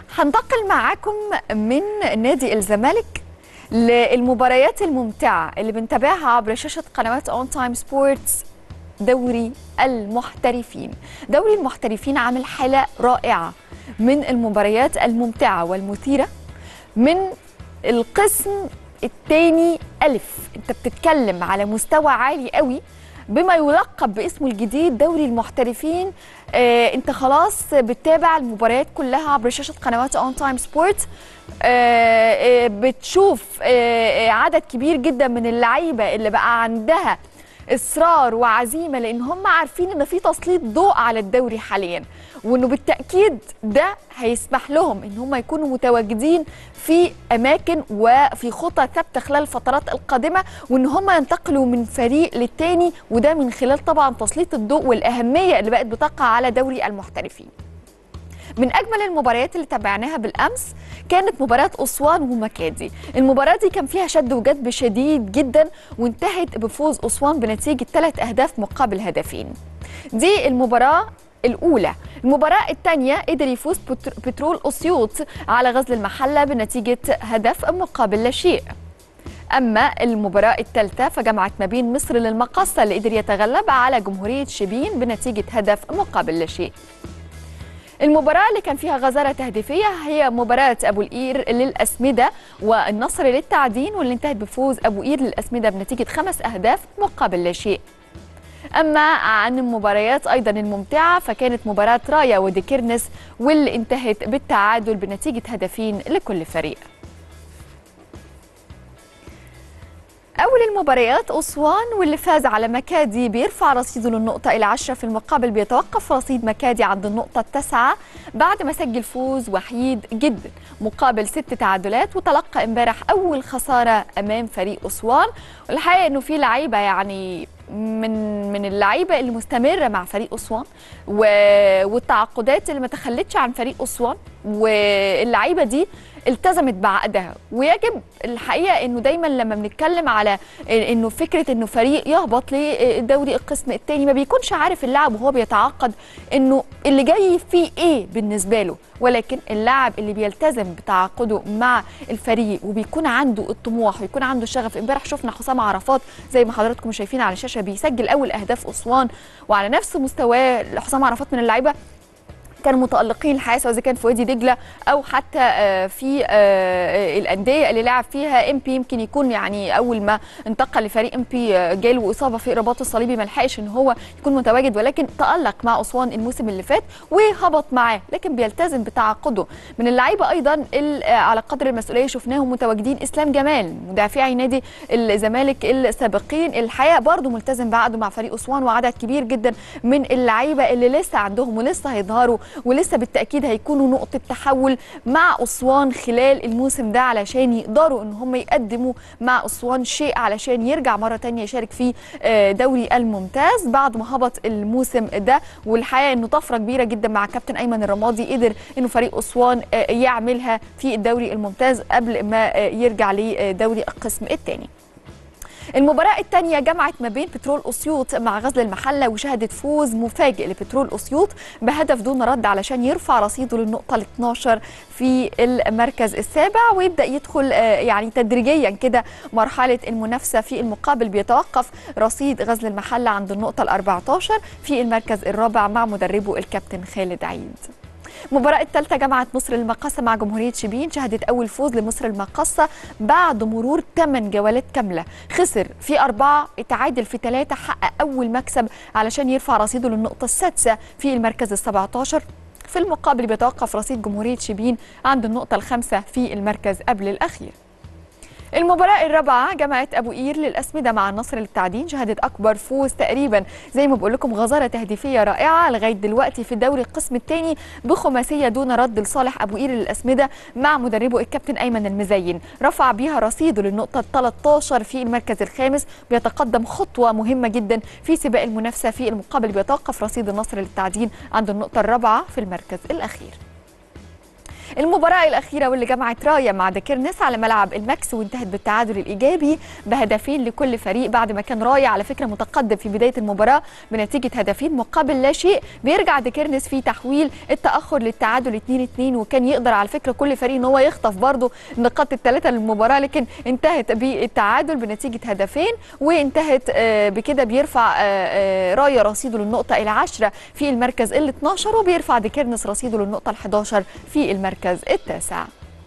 هنتقل معاكم من نادي الزمالك للمباريات الممتعة اللي بنتابعها عبر شاشة قنوات اون تايم سبورتس دوري المحترفين دوري المحترفين عامل حالة رائعة من المباريات الممتعة والمثيرة من القسم الثاني ألف أنت بتتكلم على مستوى عالي قوي بما يلقب باسمه الجديد دوري المحترفين آه انت خلاص بتتابع المباريات كلها عبر شاشه قنوات اون تايم سبورت آه بتشوف آه عدد كبير جدا من اللعيبه اللي بقى عندها اصرار وعزيمه لان هم عارفين ان في تسليط ضوء على الدوري حاليا وانه بالتاكيد ده هيسمح لهم ان هم يكونوا متواجدين في اماكن وفي خطى ثابته خلال الفترات القادمه وان هم ينتقلوا من فريق للتاني وده من خلال طبعا تسليط الضوء والاهميه اللي بقت بتقع على دوري المحترفين من اجمل المباريات اللي تابعناها بالامس كانت مباراه اسوان ومكادي المباراه دي كان فيها شد وجذب شديد جدا وانتهت بفوز اسوان بنتيجه ثلاث اهداف مقابل هدفين دي المباراه الأولى المباراة الثانية قدر يفوز بترول أسيوط على غزل المحلة بنتيجة هدف مقابل لا شيء أما المباراة الثالثة فجمعت ما بين مصر للمقصة اللي قدر يتغلب على جمهورية شبين بنتيجة هدف مقابل لا شيء المباراة اللي كان فيها غزارة تهديفية هي مباراة أبو القير للأسمدة والنصر للتعدين واللي انتهت بفوز أبو قير للأسمدة بنتيجة خمس أهداف مقابل لا شيء أما عن المباريات أيضا الممتعة فكانت مباراة رايا وديكيرنس واللي انتهت بالتعادل بنتيجة هدفين لكل فريق أول المباريات أسوان واللي فاز على مكادي بيرفع رصيده للنقطة إلى 10 في المقابل بيتوقف رصيد مكادي عند النقطة التاسعة بعد ما سجل فوز وحيد جدا مقابل ست تعادلات وتلقى امبارح أول خسارة أمام فريق أسوان والحقيقة إنه في لعيبة يعني من من اللعيبه اللي مستمره مع فريق اسوان والتعاقدات اللي ما تخلتش عن فريق اسوان واللعيبه دي التزمت بعقدها ويجب الحقيقه انه دايما لما بنتكلم على انه فكره انه فريق يهبط لدوري القسم الثاني ما بيكونش عارف اللاعب وهو بيتعاقد انه اللي جاي فيه ايه بالنسبه له ولكن اللاعب اللي بيلتزم بتعاقده مع الفريق وبيكون عنده الطموح ويكون عنده الشغف امبارح شفنا حسام عرفات زي ما حضراتكم شايفين على الشاشه بيسجل اول اهداف اسوان وعلى نفس مستواه حسام عرفات من اللعيبه كانوا متالقين الحقيقه سواء اذا كان في وادي دجله او حتى في الانديه اللي لعب فيها ام بي يمكن يكون يعني اول ما انتقل لفريق ام بي جاله اصابه في الرباط الصليبي ما لحقش ان هو يكون متواجد ولكن تالق مع اسوان الموسم اللي فات وهبط معاه لكن بيلتزم بتعاقده من اللعيبه ايضا على قدر المسؤوليه شفناهم متواجدين اسلام جمال مدافعي نادي الزمالك السابقين الحقيقه برضه ملتزم بعقده مع فريق اسوان وعدد كبير جدا من اللعيبه اللي لسه عندهم ولسه هيظهروا ولسه بالتاكيد هيكونوا نقطه تحول مع اسوان خلال الموسم ده علشان يقدروا ان هم يقدموا مع اسوان شيء علشان يرجع مره ثانيه يشارك في دوري الممتاز بعد ما هبط الموسم ده والحقيقه انه طفره كبيره جدا مع كابتن ايمن الرمادي قدر انه فريق اسوان يعملها في الدوري الممتاز قبل ما يرجع لدوري القسم الثاني المباراة الثانية جمعت ما بين بترول أسيوط مع غزل المحلة وشهدت فوز مفاجئ لبترول أسيوط بهدف دون رد علشان يرفع رصيده للنقطة ال 12 في المركز السابع ويبدأ يدخل يعني تدريجيا كده مرحلة المنافسة في المقابل بيتوقف رصيد غزل المحلة عند النقطة ال 14 في المركز الرابع مع مدربه الكابتن خالد عيد المباراة الثالثة جمعت مصر المقاصة مع جمهورية شبين شهدت أول فوز لمصر المقاصة بعد مرور 8 جولات كاملة خسر في أربعة اتعادل في ثلاثة حقق أول مكسب علشان يرفع رصيده للنقطة السادسة في المركز ال 17 في المقابل بيتوقف رصيد جمهورية شبين عند النقطة الخامسة في المركز قبل الأخير المباراة الرابعة جمعت أبو قير للأسمدة مع النصر للتعدين شهدت أكبر فوز تقريبا زي ما بقول لكم غزارة تهديفية رائعة لغاية دلوقتي في الدوري القسم الثاني بخماسية دون رد لصالح أبو قير للأسمدة مع مدربه الكابتن أيمن المزين رفع بيها رصيده للنقطة 13 في المركز الخامس بيتقدم خطوة مهمة جدا في سباق المنافسة في المقابل بيتوقف رصيد النصر للتعدين عند النقطة الرابعة في المركز الأخير المباراة الأخيرة واللي جمعت راية مع ديكيرنس على ملعب الماكس وانتهت بالتعادل الإيجابي بهدفين لكل فريق بعد ما كان راية على فكرة متقدم في بداية المباراة بنتيجة هدفين مقابل لا شيء بيرجع ديكيرنس في تحويل التأخر للتعادل 2-2 وكان يقدر على فكرة كل فريق ان هو يخطف برضه النقاط الثلاثة للمباراة لكن انتهت بالتعادل بنتيجة هدفين وانتهت آه، بكده بيرفع آه، آه، راية رصيده للنقطة العاشرة في المركز ال 12 وبيرفع ديكيرنس رصيده للنقطة ال 11 في المركز التاسع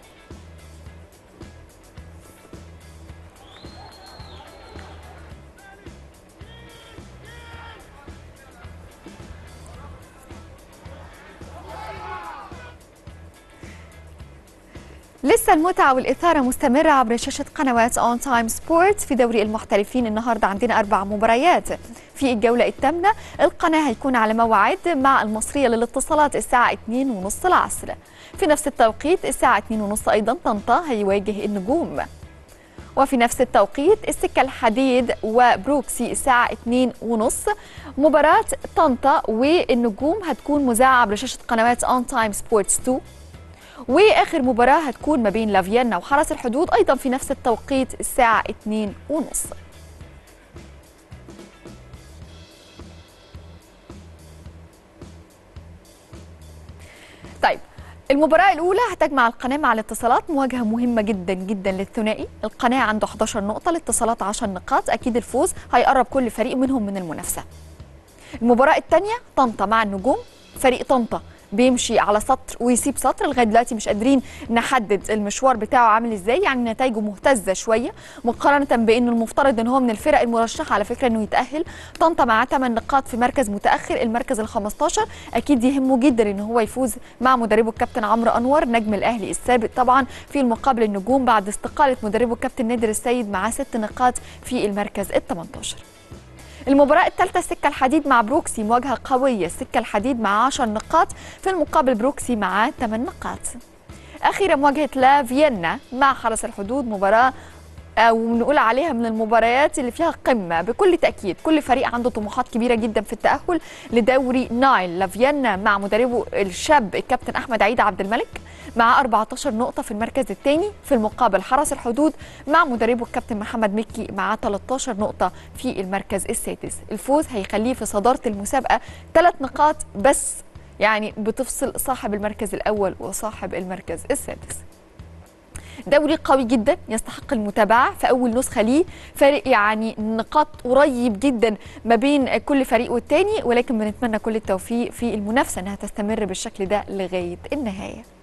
لسه المتعة والإثارة مستمرة عبر شاشة قنوات أون تايم سبورت في دوري المحترفين النهاردة عندنا أربع مباريات في الجولة الثامنة القناة هيكون على موعد مع المصرية للاتصالات الساعة 2:30 العصر في نفس التوقيت الساعة 2:30 أيضا طنطا هيواجه النجوم وفي نفس التوقيت السكة الحديد وبروكسي الساعة 2:30 مباراة طنطا والنجوم هتكون مذاعة عبر شاشة قنوات أون تايم سبورتس 2 واخر مباراه هتكون ما بين لافيينا وحرس الحدود ايضا في نفس التوقيت الساعه 2 ونص طيب المباراة الأولى هتجمع القناة مع الاتصالات مواجهة مهمة جدا جدا للثنائي، القناة عنده 11 نقطة، الاتصالات 10 نقاط، أكيد الفوز هيقرب كل فريق منهم من المنافسة. المباراة الثانية طنطا مع النجوم، فريق طنطا بيمشي على سطر ويسيب سطر لغايه دلوقتي مش قادرين نحدد المشوار بتاعه عامل ازاي يعني نتائجه مهتزه شويه مقارنه بان المفترض ان هو من الفرق المرشحه على فكره انه يتاهل طنطا معاه 8 نقاط في مركز متاخر المركز ال 15 اكيد يهمه جدا ان هو يفوز مع مدربه الكابتن عمرو انور نجم الاهلي السابق طبعا في المقابل النجوم بعد استقاله مدربه الكابتن نادر السيد معاه 6 نقاط في المركز ال 18 المباراة الثالثة السكة الحديد مع بروكسي مواجهة قوية السكة الحديد مع 10 نقاط في المقابل بروكسي معاه 8 نقاط أخيرا مواجهة لا فيينا مع حرس الحدود مباراة او بنقول عليها من المباريات اللي فيها قمه بكل تاكيد كل فريق عنده طموحات كبيره جدا في التاهل لدوري نايل لافيينا مع مدربه الشاب الكابتن احمد عيد عبد الملك مع 14 نقطه في المركز الثاني في المقابل حرس الحدود مع مدربه الكابتن محمد مكي مع 13 نقطه في المركز السادس الفوز هيخليه في صداره المسابقه ثلاث نقاط بس يعني بتفصل صاحب المركز الاول وصاحب المركز السادس دوري قوي جدا يستحق المتابعه في اول نسخه ليه فارق يعني نقاط قريب جدا ما بين كل فريق والتاني ولكن بنتمنى كل التوفيق في المنافسه انها تستمر بالشكل ده لغايه النهايه